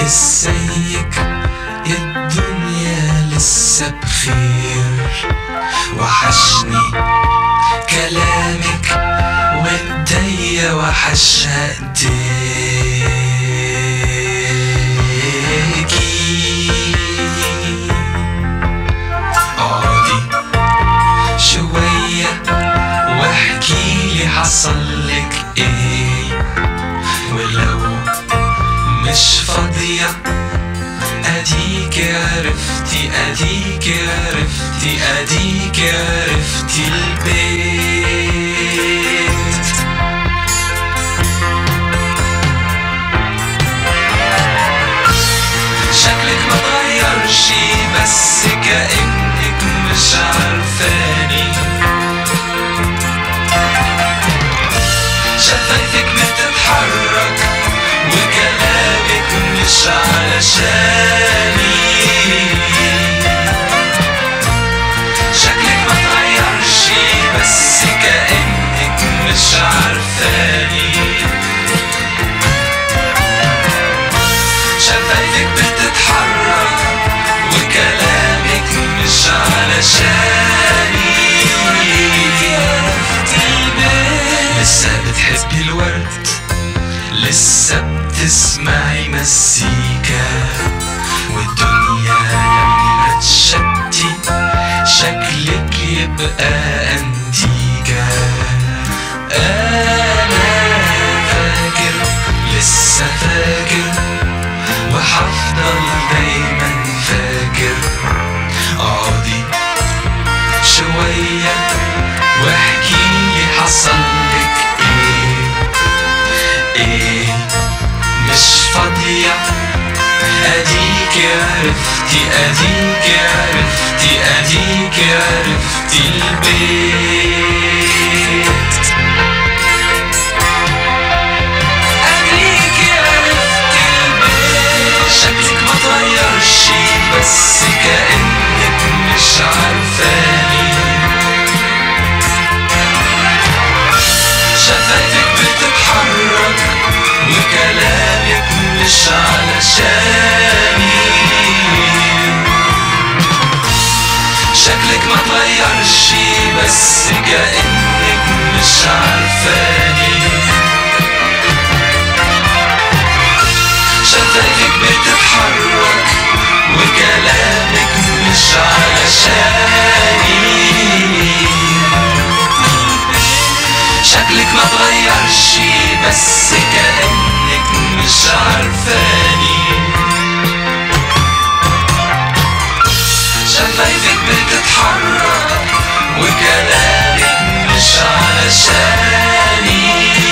ازيك الدنيا لسه بخير وحشني كلامك وايديا وحشها ايديكي اقعدي شوية واحكيلي حصلك ايه ولو مش فاضية اديك عرفتي اديك عرفتي اديك عرفتي البيت شكلك ما تغيرش بس كأنك مش عارفاني شفايفك بتتحرك وكلامك مش علشاني شكلك ما تغيرش بس كأنك مش عارفاني شفايفك بتتحرك وكلامك مش علشاني لسه بتحبي الورد لسه بتسمعي مزيكا والدنيا لما تشتي شكلك يبقى أنتيكا أنا فاكر لسه فاكر وحفضل دايما فاكر اقعدي شوية واحكيلي حصلك ايه ايه مش فاضية اديك عرفتي اديك عرفتي اديك عرفتي البيت أديك عرفتي البيت شكلك ما تغيرش بس كأنك مش عارفاني شفايفك بتتحرك وكلامك مش علشاني شكلك ما تغيرش بس كأنك مش عارفاني شفايفك بتتحرك وكلامك مش علشاني شكلك ما تغيرش بس كأنك مش عارفاني شفايفك بتتحرك وكلامك مش علشاني